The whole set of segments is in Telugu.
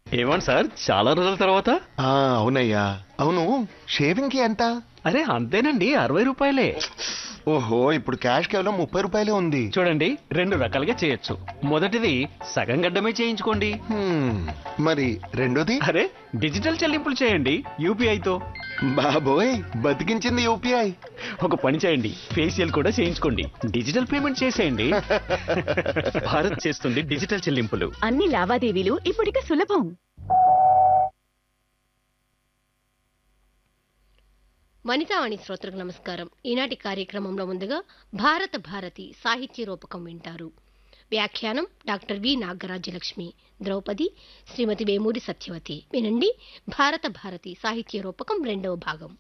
ఏమండి సార్ చాలా రోజుల తర్వాత ఆ అవునయ్యా అవును షేవింగ్ కి ఎంత అరే అంతేనండి అరవై రూపాయలే ఓహో ఇప్పుడు క్యాష్ కేవలం ముప్పై రూపాయలే ఉంది చూడండి రెండు రకాలుగా చేయొచ్చు మొదటిది సగం గడ్డమే చేయించుకోండి హ్మ్, మరి రెండోది అరే డిజిటల్ చెల్లింపులు చేయండి యూపీఐతో బాబోయ్ బతికించింది యూపీఐ ఒక పని చేయండి ఫేషియల్ కూడా చేయించుకోండి డిజిటల్ పేమెంట్ చేసేయండి భారత్ చేస్తుంది డిజిటల్ చెల్లింపులు అన్ని లావాదేవీలు ఇప్పుడిక సులభం వనితావాణి శ్రోతలకు నమస్కారం ఈనాటి కార్యక్రమంలో ముందుగా భారత భారతి సాహిత్య రూపకం వింటారు వ్యాఖ్యానం డాక్టర్ వి నాగరాజ్యలక్ష్మి ద్రౌపది శ్రీమతి వేమూరి సత్యవతి వినండి భారత భారతి సాహిత్య రూపకం రెండవ భాగం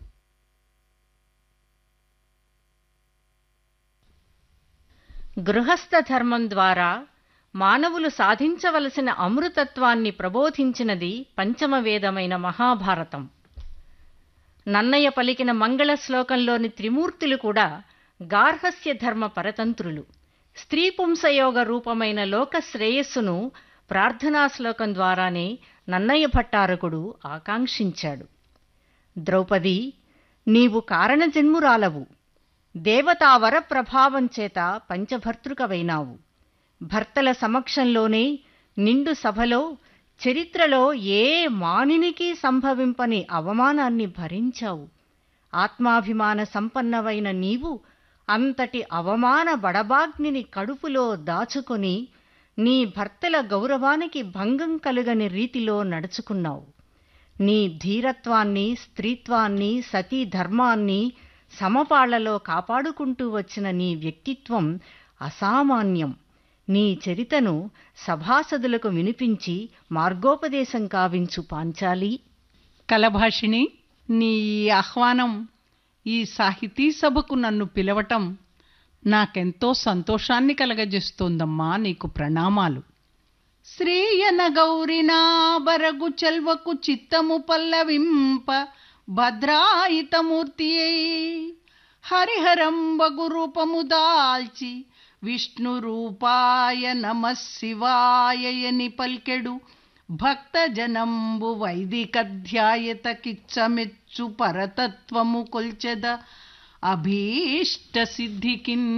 గృహస్థ ధర్మం ద్వారా మానవులు సాధించవలసిన అమృతత్వాన్ని ప్రబోధించినది పంచమ వేదమైన మహాభారతం నన్నయ్య పలికిన మంగళ శ్లోకంలోని త్రిమూర్తులు కూడా గార్హస్య ధర్మ పరతంత్రులు స్త్రీ పుంసయోగ రూపమైన లోక శ్రేయస్సును ప్రార్థనా శ్లోకం ద్వారానే నన్నయ్య భట్టారకుడు ఆకాంక్షించాడు ద్రౌపది నీవు కారణజన్మురాలవు దేవతా వర ప్రభావం చేత పంచభర్తృకవైనావు భర్తల సమక్షంలోనే నిండు సభలో చరిత్రలో ఏ మానినికి సంభవింపని అవమానాన్ని భరించావు ఆత్మాభిమాన సంపన్నవైన నీవు అంతటి అవమాన బడబాగ్నిని కడుపులో దాచుకొని నీ భర్తల గౌరవానికి భంగం కలుగని రీతిలో నడుచుకున్నావు నీ ధీరత్వాన్ని స్త్రీత్వాన్ని సతీ ధర్మాన్ని సమపాళ్లలో కాపాడుకుంటూ వచ్చిన నీ వ్యక్తిత్వం అసామాన్యం నీ చరితను సభాసదులకు వినిపించి మార్గోపదేశం కావించు పాంచాలి కలభాషిణి నీ ఈ ఆహ్వానం ఈ సాహితీ సభకు నన్ను పిలవటం నాకెంతో సంతోషాన్ని కలగజేస్తోందమ్మా నీకు ప్రణామాలు శ్రీయన గౌరినా బరగు చెల్వకు చిత్తము పల్లవింప భద్రాయితమూర్తి హరిహరంబగు రూపము దాల్చి విష్ణు రూపాయ నమ శివాయని పల్కెడు భక్త జనంబు వైదికధ్యాయత కిచ్చమెచ్చు పరతత్వము కొల్చెద అభీష్ట సిద్ధికిన్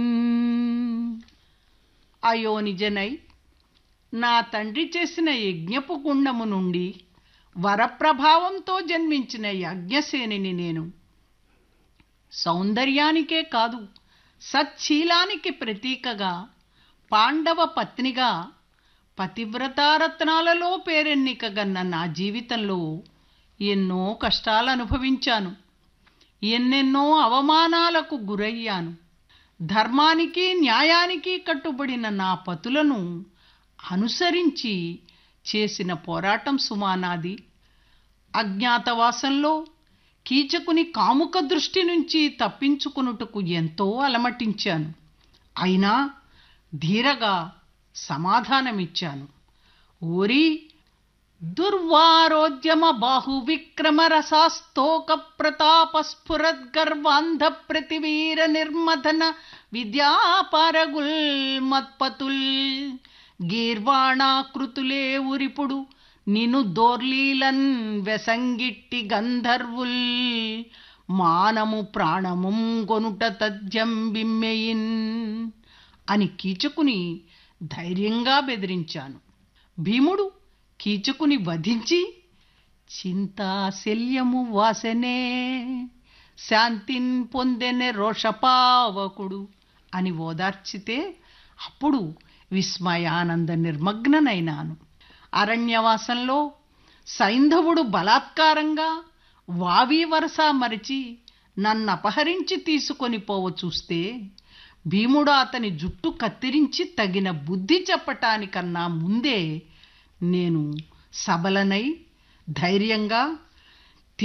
అయోనిజనై నా తండ్రి చేసిన యజ్ఞపు గుండము నుండి వరప్రభావంతో జన్మించిన యజ్ఞసేనిని నేను సౌందర్యానికే కాదు సచ్చీలానికి ప్రతీకగా పాండవ పత్నిగా పతివ్రతారత్నాలలో పేరెన్నికగన్న నా జీవితంలో ఎన్నో కష్టాలు అనుభవించాను ఎన్నెన్నో అవమానాలకు గురయ్యాను ధర్మానికి న్యాయానికి కట్టుబడిన నా పతులను అనుసరించి చేసిన పోరాటం సుమానాది అజ్ఞాతవాసంలో కీచకుని కాముక దృష్టి నుంచి తప్పించుకునుటకు ఎంతో అలమటించాను అయినా ధీరగా సమాధానమిచ్చాను ఓరి దుర్వారోద్యమ బాహు విక్రమ రసాస్తోక ప్రతాప స్ఫురద్గర్వాంధ ప్రతివీర నిర్మథన విద్యాపారగుల్ మత్పతుల్ గీర్వాణాకృతులే ఉరిపుడు నిను దోర్లీలన్ వెసంగిట్టి గంధర్వుల్ మానము ప్రాణముం గొనుట తథ్యం బిమ్మెయిన్ అని కీచకుని ధైర్యంగా బెదిరించాను భీముడు కీచకుని వధించి చింతాశల్యము వాసనే శాంతిన్ పొందెనె రోషపావకుడు అని ఓదార్చితే అప్పుడు విస్మయానంద నిర్మగ్ననైనాను అరణ్యవాసంలో సైంధవుడు బలాత్కారంగా వావి వరస మరిచి నన్ను అపహరించి తీసుకొని పోవ చూస్తే భీముడు అతని జుట్టు కత్తిరించి తగిన బుద్ధి చెప్పటానికన్నా ముందే నేను సబలనై ధైర్యంగా